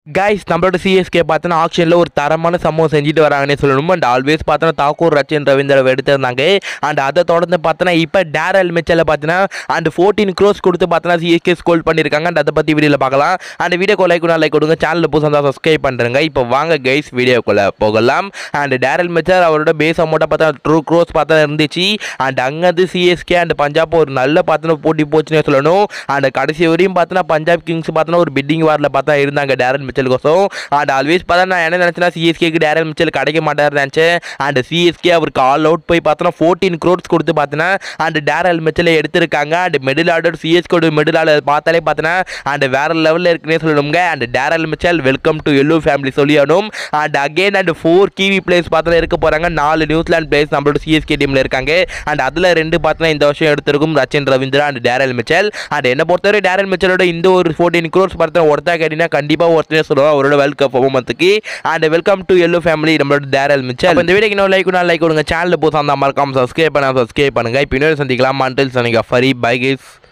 guys நம்மளோட CSK பார்த்தோன்னா ஆக்ஷனில் ஒரு தரமான சம்பவம் செஞ்சுட்டு வராங்கன்னே சொல்லணும் அண்ட் ஆல்வேஸ் பார்த்தோன்னா தாக்கூர் ரச்சின் ரவீந்திர எடுத்திருந்தாங்க அண்ட் அதை தொடர்ந்து பார்த்தோன்னா இப்போ டேரல் மிச்சலில் பார்த்தீங்கன்னா அண்ட் ஃபோர்டீன் க்ரோஸ் கொடுத்து பார்த்தோன்னா சிஎஸ்கே ஸ்கோல் பண்ணியிருக்காங்க அண்ட் அதை பற்றி வீடியோவில் பார்க்கலாம் அண்ட் வீடியோ லைக் லைக் கொடுங்க சேனலில் புதுசாக தான் சப்ஸ்கிரைப் பண்ணுறேங்க இப்போ வாங்க கைஸ் வீடியோக்குள்ளே போகலாம் அண்ட் டேரல் மிச்சர் அவரோட பேஸ் அமௌண்ட்டை பார்த்தா ட்ரூ க்ரோஸ் பார்த்தா இருந்துச்சு அண்ட் அங்கேருந்து சிஎஸ்கே அண்ட் பஞ்சாப் ஒரு நல்ல பார்த்தோன்னா போட்டி போச்சுன்னே சொல்லணும் அண்ட் கடைசி வரையும் பார்த்தோன்னா பஞ்சாப் கிங்ஸ் பார்த்தோன்னா ஒரு பிட்டிங் வாரில் பார்த்தா இருந்தாங்க டேரல் மிச்சல் கோசம் அண்ட் ஆல்வேஸ் பார்த்தா நான் என்ன நினச்சேன்னா சிஎஸ்கேக்கு டேரல் மிச்சல் கிடைக்க மாட்டார் நினச்சேன் அண்ட் சிஎஸ்கே அவருக்கு ஆல் அவுட் போய் பார்த்தோன்னா ஃபோர்டீன் க்ரோட்ஸ் கொடுத்து பார்த்தோன்னா அண்ட் டேரல் மிச்சலை எடுத்திருக்காங்க அண்ட் மிடில் ஆர்டர் சிஎஸ்கோட மிடில் ஆர்டர் பார்த்தாலே பார்த்தோன்னா அண்ட் வேற லெவலில் இருக்குன்னே சொல்லணுங்க and Daryl Mitchell welcome to yellow family சொல்லியானும் and again and four Kiwi players பார்த்தோன்னா இருக்க போகிறாங்க நாலு நியூசிலாந்து பிளேஸ் நம்மளோட சிஎஸ்கே டீமில் இருக்காங்க அண்ட் அதில் ரெண்டு பார்த்தோன்னா இந்த வருஷம் எடுத்திருக்கும் Rachin Ravindra and Daryl Mitchell and என்ன பொறுத்தவரை டேரல் மிச்சலோட இந்த ஒரு ஃபோர்டீன் க்ரோர்ஸ் பார்த்தா ஒருத்தா கேட்டீங்கன்னா கண்டிப்பாக ஒருத்தனே சொல்லுவாங்க அவரோட வேர்ல்ட் கப் பர்ஃபார்மன்ஸுக்கு and welcome to yellow family நம்மளோட டேரல் மிச்சல் அப்ப இந்த வீடியோக்கு இன்னும் லைக் பண்ணா லைக் கொடுங்க சேனல் போதும் அந்த மறக்காம சப்ஸ்கிரைப் பண்ண சப்ஸ்கிரைப் பண்ணுங்க இப்போ இன்னொரு சந்திக்கலாம் மண்டில் சனிகா ஃபரி பை கைஸ்